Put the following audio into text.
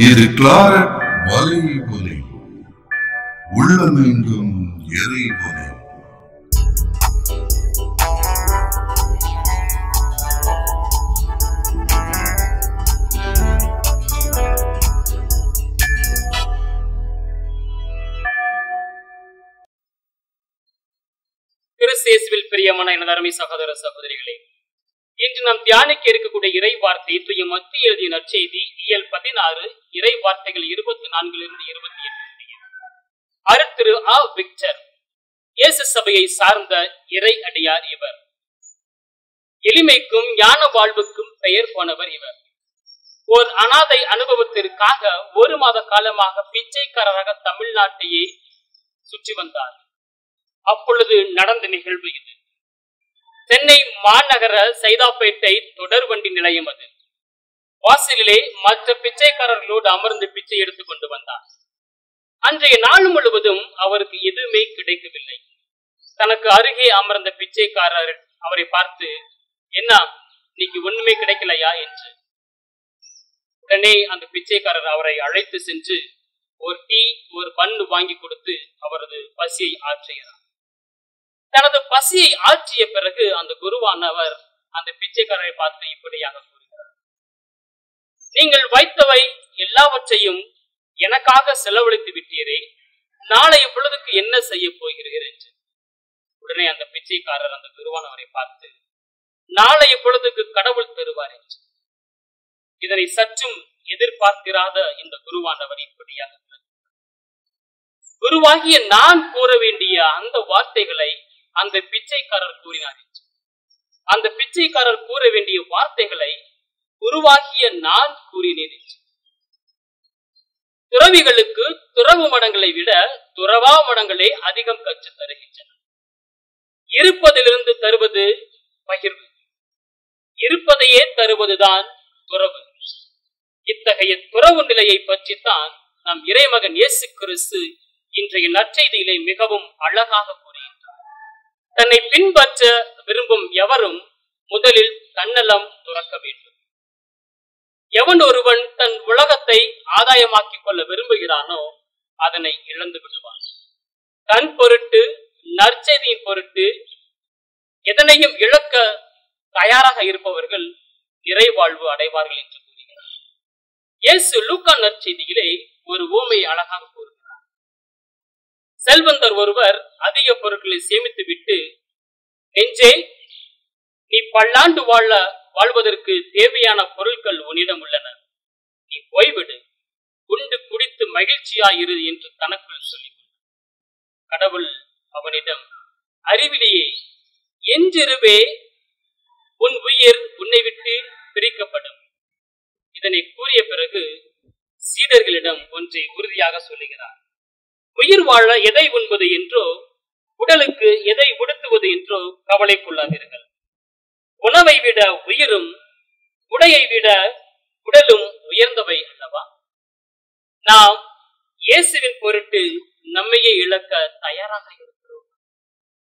இது கிளாரட் வலை ஒலி உள்ளமெங்கும் இறை ஒலி கிறிஸ்தேசுவில் பிரியமான எனது அருமை சகோதர சகோதரிகளே இன்று நாம் தியானிக்க இருக்கக்கூடிய இறை வார்த்தை தூய மத்திய எழுதிய நற்செய்தி இயல் பதினாறு இறை வார்த்தைகள் இருபத்தி நான்கிலிருந்து இருபத்தி எட்டு அருத்திரு ஆ விக்டர் இயேசு சபையை சார்ந்த இறை அடியார் இவர் எளிமைக்கும் ஞான வாழ்வுக்கும் பெயர் போனவர் இவர் ஓர் அனாதை அனுபவத்திற்காக ஒரு மாத காலமாக பிச்சைக்காரராக தமிழ்நாட்டையே சுற்றி வந்தார் அப்பொழுது நடந்த நிகழ்வு இது சென்னை மாநகர சைதாப்பேட்டை தொடர்வண்டி நிலையம் அது வாசலிலே மற்ற பிச்சைக்காரர்களோடு அமர்ந்து பிச்சை எடுத்துக் கொண்டு வந்தார் அன்றைய நாள் முழுவதும் அவருக்கு எதுவுமே கிடைக்கவில்லை தனக்கு அருகே அமர்ந்த பிச்சைக்காரர் அவரை பார்த்து என்ன இன்னைக்கு ஒண்ணுமே கிடைக்கலையா என்று உடனே அந்த பிச்சைக்காரர் அவரை அழைத்து சென்று ஒரு டீ ஒரு பண்ணு வாங்கி கொடுத்து அவரது பசியை ஆற்றுகிறார் தனது பசியை ஆற்றிய பிறகு அந்த குருவானவர் அந்த பிச்சைக்காரரை பார்த்து இப்படியாக கூறுகிறார் நீங்கள் வைத்தவை எல்லாவற்றையும் எனக்காக செலவழித்து விட்டீரே நாளைய பொழுதுக்கு என்ன செய்ய போகிறீர்கள் என்று உடனே அந்த பிச்சைக்காரர் அந்த குருவானவரை பார்த்து நாளைய பொழுதுக்கு கடவுள் தருவார் என்று இதனை சற்றும் எதிர்பார்த்திராத இந்த குருவானவர் இப்படியாக குருவாகிய நான் கூற வேண்டிய அந்த வார்த்தைகளை அந்த பிச்சைக்காரர் கூறினார் என்று அந்த பிச்சைக்காரர் கூற வேண்டிய வார்த்தைகளை குருவாகிய நான் கூறினேன் என்று துறவிகளுக்கு துறவு மடங்களை விட துறவா மடங்களே அதிகம் கற்றுத் தருகின்றன இருப்பதிலிருந்து தருவது பகிர்வு இருப்பதையே தருவதுதான் துறவு இத்தகைய துறவு நிலையை பற்றித்தான் நம் இறைமகன் இயேசு கிறிஸ்து இன்றைய நற்செய்தியிலே மிகவும் அழகாக கூறுகின்றார் தன்னை பின்பற்ற விரும்பும் எவரும் முதலில் தன்னலம் துறக்க வேண்டும் எவன் ஒருவன் தன் உலகத்தை ஆதாயமாக்கிக் கொள்ள விரும்புகிறானோ அதனை இழந்து விடுவான் தன் பொருட்டு நற்செய்தியின் பொருட்டு எதனையும் இழக்க தயாராக இருப்பவர்கள் நிறைவாழ்வு அடைவார்கள் என்று கூறுகிறார் இயேசு லூக்கா நற்செய்தியிலே ஒரு ஊமை அழகாக கூறுகிறார் செல்வந்தர் ஒருவர் அதிக பொருட்களை சேமித்து விட்டு நெஞ்சே நீ பல்லாண்டு வாழ வாழ்வதற்கு தேவையான பொருட்கள் உன்னிடம் உள்ளன நீ ஓய்விடு உண்டு குடித்து மகிழ்ச்சியாயிரு என்று தனக்குள் சொல்லி கடவுள் அவனிடம் அறிவிலேயே என்றிருவே உன் உயிர் உன்னை விட்டு பிரிக்கப்படும் இதனை கூறிய பிறகு சீடர்களிடம் ஒன்றை உறுதியாக சொல்லுகிறார் உயிர் வாழ எதை உண்பது என்றோ உடலுக்கு எதை உடுத்துவது என்றோ கவலை கொள்ளாதீர்கள் உணவை விட உயிரும் உடையை விட உடலும் உயர்ந்தவை அல்லவா நாம் இயேசுவின் பொருட்டு நம்மையே இழக்க தயாராக இருக்கிறோம்